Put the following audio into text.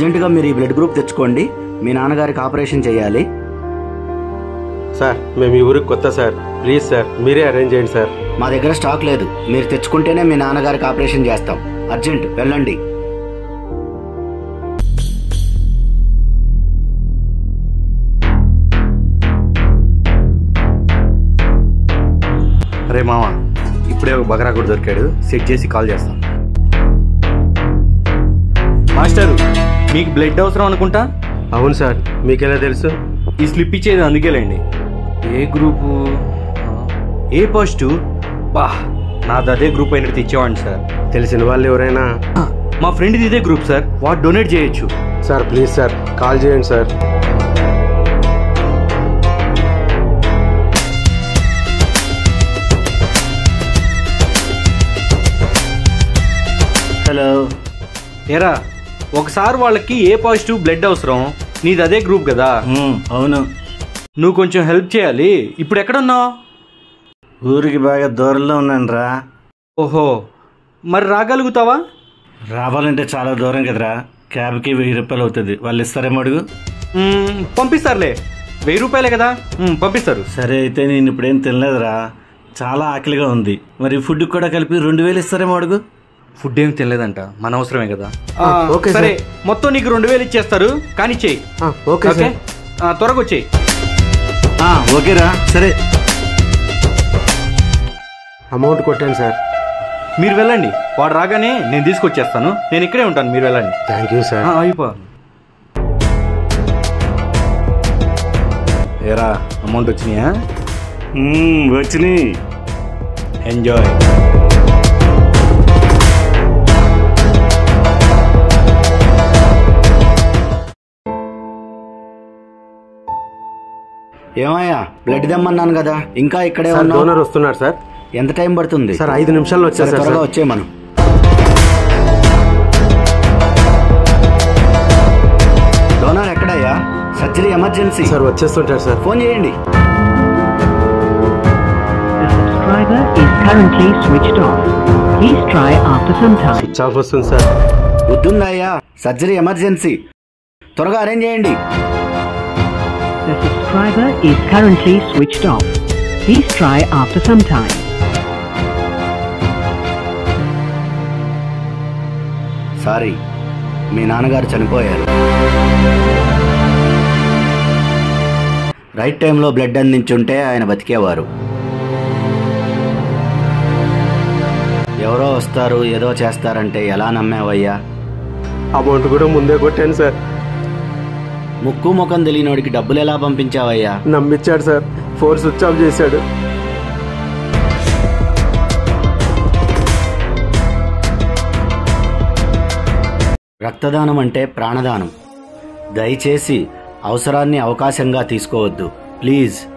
అర్జెంటుగా మీరు ఈ బ్లడ్ గ్రూప్ తెచ్చుకోండి మీ నాన్నగారికి ఆపరేషన్ చేయాలి సార్ మేము ఈ ఊరికి కొత్త సార్ ప్లీజ్ సార్ మీరే అరేంజ్ చేయండి సార్ మా దగ్గర స్టాక్ లేదు మీరు తెచ్చుకుంటేనే మీ నాన్నగారికి ఆపరేషన్ చేస్తాం అర్జెంట్ వెళ్ళండి అరే మామ ఇప్పుడే ఒక బకరా కూడా దొరికాడు సెట్ చేసి కాల్ చేస్తాం మాస్టర్ మీకు బ్లడ్ అవసరం అనుకుంటా అవును సార్ మీకెలా తెలుసు ఈ స్లిప్ ఇచ్చేది అందుకేలేండి ఏ గ్రూపు ఏ పాజిటివ్ బా నాది అదే గ్రూప్ అయినట్టు ఇచ్చేవాడిని సార్ తెలిసిన వాళ్ళు ఎవరైనా ఆ, మా ఫ్రెండ్ది ఇదే గ్రూప్ సార్ వాడు డొనేట్ చేయొచ్చు సార్ ప్లీజ్ సార్ కాల్ చేయండి సార్ హలో ఏరా ఒకసారి వాళ్ళకి ఏ పాజిటివ్ బ్లడ్ అవసరం నీది అదే గ్రూప్ కదా అవును నువ్వు కొంచెం హెల్ప్ చేయాలి ఇప్పుడు ఎక్కడున్నావు ఊరికి బాగా దూరంలో ఉన్నాను రా ఓహో మరి రాగలుగుతావా రావాలంటే చాలా దూరం కదరా క్యాబ్కి వెయ్యి రూపాయలు అవుతుంది వాళ్ళు ఇస్తారేమో అడుగు మ్మ్, పంపిస్తారులే వెయ్యి రూపాయలే కదా మ్మ్, పంపిస్తారు సరే అయితే నేను ఇప్పుడేం తినలేదురా చాలా ఆకలిగా ఉంది మరి ఫుడ్ కూడా కలిపి రెండు వేలు ఇస్తారేమో అడుగు ఫుడ్ ఏం తినలేదంట మన అవసరమే కదా ఆ, ఓకే సార్. సరే మొత్తం నీకు రెండు వేలు ఇచ్చేస్తారు కానీ చెయ్యి ఆ, ఓకే ఓకే సార్ ఆ, త్వరగా వచ్చేయి ఆ, ఓకేరా సరే అమౌంట్ కొట్టాను సార్ మీరు వెళ్ళండి వాడు రాగానే నేను తీసుకొచ్చేస్తాను నేను ఇక్కడే ఉంటాను మీరు వెళ్ళండి థ్యాంక్ యూ సార్ ఆ, అయిపో ఏరా అమౌంట్ వచ్చినాయా వచ్చినాయి ఎంజాయ్ ఏమయ్యా బ్లడ్ తెమ్మన్నాను కదా ఇంకా ఇక్కడే సార్ ఉన్నావు డోనర్ వస్తున్నాడు సార్ ఎంత టైం పడుతుంది సార్ ఐదు నిమిషాల్లో సరే వచ్చేసారు త్వరగా సార్ వచ్చే మనం డోనర్ ఎక్కడయ్యా సర్జరీ ఎమర్జెన్సీ సార్ వచ్చేస్తుంటారు సార్ ఫోన్ చేయండి The subscriber is currently switched off. Please try after some time. Switch off వస్తుంది సార్ బుద్ధుందయ్యా సర్జరీ ఎమర్జెన్సీ త్వరగా అరేంజ్ చేయండి The subscriber is currently switched off. Please try after some time. Sorry మీ నాన్నగారు చనిపోయారు right టైంలో blood అందించుంటే ఆయన బతికేవారు ఎవరో వస్తారు ఏదో చేస్తారంటే ఎలా నమ్మావయ్యా అమౌంట్ కూడా ముందే కొట్టాను సార్ ముక్కు ముఖం తెలియనోడికి డబ్బులు ఎలా పంపించావయ్యా నమ్మిచ్చాడు సార్ ఫోర్ స్విచ్ ఆఫ్ చేశాడు రక్తదానం అంటే ప్రాణదానం దయచేసి అవసరాన్ని అవకాశంగా తీసుకోవద్దు ప్లీజ్